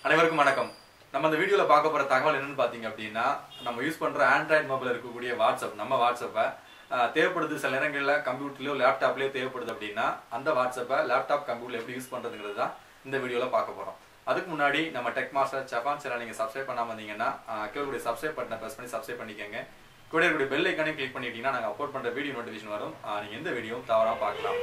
அனைவருக்கும் வணக்கம் நம்ம இந்த வீடியோல பார்க்க போற தகவல் என்னன்னு பாத்தீங்க அப்படின்னா நம்ம யூஸ் பண்ற ஆண்ட்ராய்டு மொபைல் இருக்கக்கூடிய வாட்ஸ்அப் நம்ம வாட்ஸ்அப்பை அஹ், தேவைப்படுது சில நேரங்கள்ல கம்ப்யூட்டர்லயோ லேப்டாப்லயோ தேவைப்படுது அப்படின்னா அந்த வாட்ஸ்அப்பை லேப்டாப் கம்ப்யூட்டர்ல எப்படி யூஸ் பண்றதுங்கிறது தான் இந்த வீடியோல பார்க்க போறோம் அதுக்கு முன்னாடி நம்ம டெக் மாஸ்டர் ஜப்பான் சேனல் நீங்க சப்ஸ்கிரைப் பண்ணாம இருந்தீங்கன்னா கீழே சப்ஸ்கிரைப் பட்டனை பிரஸ் பண்ணி சப்ஸ்கிரைப் பண்ணிக்கோங்க கூட இருக்கக்கூடிய பெல் ஐக்கானையும் கிளிக் பண்ணிட்டீங்கன்னா நாங்க அப்லோட் பண்ற வீடியோ நோட்டிஃபிகேஷன் வரும் அஹ், நீங்க எந்த வீடியோ தவறாம பார்க்கலாம்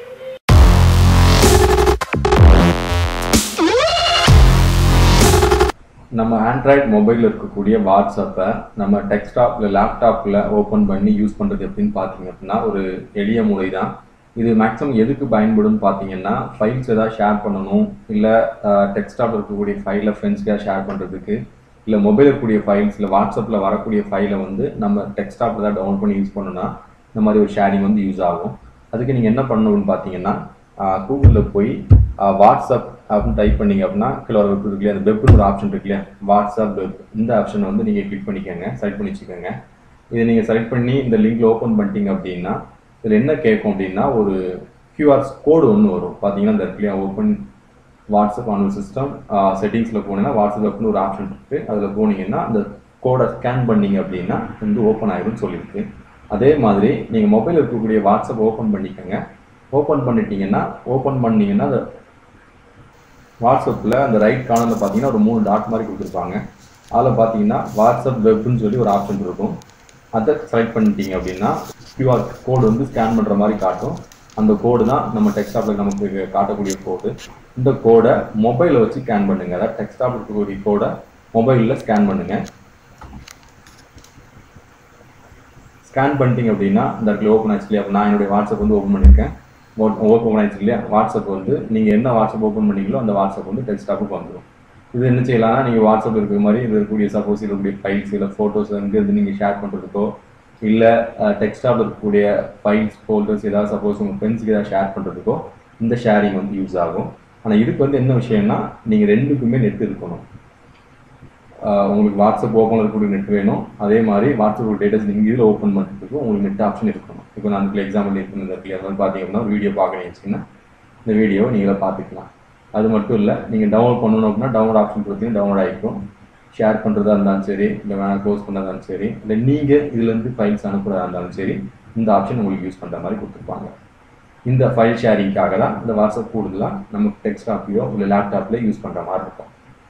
நம்ம ஆண்ட்ராய்ட் மொபைலில் இருக்கக்கூடிய வாட்ஸ்அப்பை நம்ம டெஸ்க்டாப்பில் லேப்டாப்பில் ஓப்பன் பண்ணி யூஸ் பண்ணுறது எப்படின்னு பார்த்தீங்க அப்படின்னா ஒரு எளிய முறை தான் இது மேக்ஸிமம் எதுக்கு பயன்படும் பார்த்தீங்கன்னா ஃபைல்ஸ் ஏதாவது ஷேர் பண்ணணும் இல்லை டெஸ்க்டாப்பில் இருக்கக்கூடிய ஃபைலை ஃப்ரெண்ட்ஸ்க்காக ஷேர் பண்ணுறதுக்கு இல்லை மொபைல் இருக்கக்கூடிய ஃபைல்ஸ் இல்லை வாட்ஸ்அப்பில் வரக்கூடிய ஃபைலை வந்து நம்ம டெஸ்க்டாப்பில் தான் டவுன் பண்ணி யூஸ் பண்ணோம்னா இந்த மாதிரி ஒரு ஷேரிங் வந்து யூஸ் ஆகும் அதுக்கு நீங்கள் என்ன பண்ணணும்னு பார்த்தீங்கன்னா கூகுளில் போய் ஆஹ் வாட்ஸ்அப் அப்படின்னு டைப் பண்ணீங்க அப்படின்னா கீழே ஒரு வெப் இருக்கு இல்லையா அந்த வெப்னு ஒரு ஆப்ஷன் இருக்கு இல்லையா வாட்ஸ்அப் வெப் இந்த ஆப்ஷன் வந்து நீங்கள் கிளிக் பண்ணிக்கோங்க செலக்ட் பண்ணி வச்சுக்கோங்க இதை நீங்கள் செலக்ட் பண்ணி இந்த லிங்க்ல ஓப்பன் பண்ணிட்டீங்க அப்படின்னா இதில் என்ன கேட்கும் அப்படின்னா ஒரு கியூஆர் கோடு ஒன்று வரும் பார்த்தீங்கன்னா இந்த இடத்துல ஓப்பன் வாட்ஸ்அப் ஆன் சிஸ்டம் செட்டிங்ஸில் போனீங்கன்னா வாட்ஸ்அப் வெப்னு ஒரு ஆப்ஷன் இருக்குது அதில் போனீங்கன்னா அந்த கோடை ஸ்கேன் பண்ணீங்க அப்படின்னா வந்து ஓப்பன் ஆகிரும்னு சொல்லியிருக்கு அதே மாதிரி நீங்கள் மொபைல் இருக்கக்கூடிய வாட்ஸ்அப் ஓப்பன் பண்ணிக்கோங்க ஓப்பன் பண்ணிட்டீங்கன்னா ஓப்பன் பண்ணீங்கன்னா அந்த வாட்ஸ்அப்பில் அந்த ரைட் கார்னரில் பார்த்தீங்கன்னா ஒரு மூணு டாட் மாதிரி கொடுத்துருப்பாங்க அதில் பார்த்தீங்கன்னா வாட்ஸ்அப் வெப்னு சொல்லி ஒரு ஆப்ஷன் இருக்கும் அதை செலக்ட் பண்ணிட்டீங்க அப்படின்னா கியூஆர் கோடு வந்து ஸ்கேன் பண்ணுற மாதிரி காட்டும் அந்த கோடு தான் நம்ம டெக்ஸ்டாப்பில் நமக்கு காட்டக்கூடிய கோடு இந்த கோடை மொபைலில் வச்சு ஸ்கேன் பண்ணுங்க அதாவது டெக்ஸ்டாப்பில் இருக்கக்கூடிய கோடை மொபைலில் ஸ்கேன் பண்ணுங்க ஸ்கேன் பண்ணிட்டீங்க அப்படின்னா இந்த இடத்துல ஓப்பன் ஆச்சு இல்லையா அப்ப நான் என்னுடைய வாட்ஸ்அப் வந்து ஓப்பன் பண்ணியிருக்கேன் ஓப்பன் ஆயிடுச்சு இல்லையா வாட்ஸ்அப் வந்து நீங்கள் என்ன வாட்ஸ்அப் ஓப்பன் பண்ணீங்களோ அந்த வாட்ஸ்அப் வந்து டெஸ்க்டாப்புக்கு வந்துடும் இது என்ன செய்யலாம்னா நீங்கள் வாட்ஸ்அப் இருக்கிற மாதிரி இது இருக்கக்கூடிய சப்போஸ் இருக்கக்கூடிய ஃபைல்ஸ் இல்லை ஃபோட்டோஸ் இருந்து நீங்கள் ஷேர் பண்ணுறதுக்கோ இல்லை டெக்ஸ்டாப்பில் இருக்கக்கூடிய ஃபைல்ஸ் ஃபோல்டர்ஸ் ஏதாவது சப்போஸ் உங்கள் ஃப்ரெண்ட்ஸுக்கு ஏதாவது ஷேர் பண்ணுறதுக்கோ இந்த ஷேரிங் வந்து யூஸ் ஆகும் ஆனால் இதுக்கு வந்து என்ன விஷயம்னா நீங்கள் ரெண்டுக்குமே நெட் இருக்கணும் ஆஹ் உங்களுக்கு வாட்ஸ்அப் ஓப்பன் இருக்கக்கூடிய நெட் வேணும் அதே மாதிரி வாட்ஸ்அப் டேட்டாஸ் நீங்கள் இதில் ஓப்பன் பண்ணுறதுக்கு உங்களுக்கு நெட் ஆப்ஷன் இருக்கணும் இப்போ நான் அதுக்கு எக்ஸாம்பிள் இருக்கு இந்த இடத்துல அதாவது பார்த்தீங்க அப்படின்னா வீடியோ பார்க்கணும் வச்சுங்கன்னா இந்த வீடியோவை நீங்களே பார்த்துக்கலாம் அது மட்டும் இல்லை நீங்கள் டவுன்லோட் பண்ணணும் அப்படின்னா டவுன்லோட் ஆப்ஷன் கொடுத்தீங்கன்னா டவுன்லோட் ஆகிக்கும் ஷேர் பண்ணுறதா இருந்தாலும் சரி இல்லை வேணால் க்ளோஸ் பண்ணதா இருந்தாலும் சரி இல்லை நீங்கள் இதுலேருந்து ஃபைல்ஸ் அனுப்புறதா இருந்தாலும் சரி இந்த ஆப்ஷன் உங்களுக்கு யூஸ் பண்ணுற மாதிரி கொடுத்துருப்பாங்க இந்த ஃபைல் ஷேரிங்காக தான் இந்த வாட்ஸ்அப் கூடுதலாக நமக்கு டெக்ஸ்டாப்லையோ இல்லை லேப்டாப்லையோ யூஸ் பண்ணுற மாதிரி இருக்கும்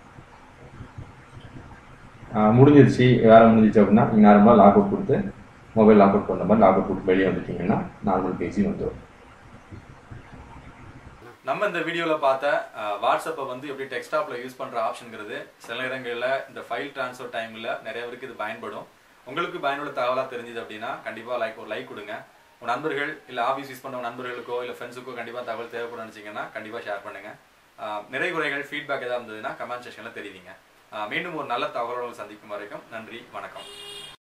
ஆஹ் முடிஞ்சிருச்சு வேலை முடிஞ்சிச்சு அப்படின்னா நீங்கள் நார்மலாக லாக் அவுட் கொடுத்து மொபைல் லாக் அவுட் பண்ண மாதிரி லாக் அவுட் கொடுத்து வெளியே வந்துட்டீங்கன்னா நார்மல் பேசி வந்துடும் நம்ம இந்த வீடியோல பார்த்த அஹ், வாட்ஸ்அப்பை வந்து எப்படி டெக்ஸ்டாப்ல யூஸ் பண்ற ஆப்ஷன்ங்கிறது சில நேரங்களில் இந்த ஃபைல் ட்ரான்ஸ்ஃபர் டைம்ல நிறைய பேருக்கு இது பயன்படும் உங்களுக்கு பயனுள்ள தகவலா தெரிஞ்சது அப்படின்னா கண்டிப்பா லைக் ஒரு லைக் கொடுங்க உங்க நண்பர்கள் இல்ல ஆஃபீஸ் யூஸ் பண்ற நண்பர்களுக்கோ இல்ல ஃப்ரெண்ட்ஸுக்கோ கண்டிப்பா தகவல் தேவைப்படும் நினைச்சீங்கன்னா கண்டிப்பா ஷேர் பண்ணுங்க அஹ், நிறை குறைகள் ஃபீட்பேக் ஏதாவது இருந்ததுன்னா கமெண்ட் செக்ஷன்ல தெரிவிங்க அஹ், மீண்டும் ஒரு நல்ல தகவலோடு சந்திக்கும் வரைக்கும் நன்றி வணக்கம்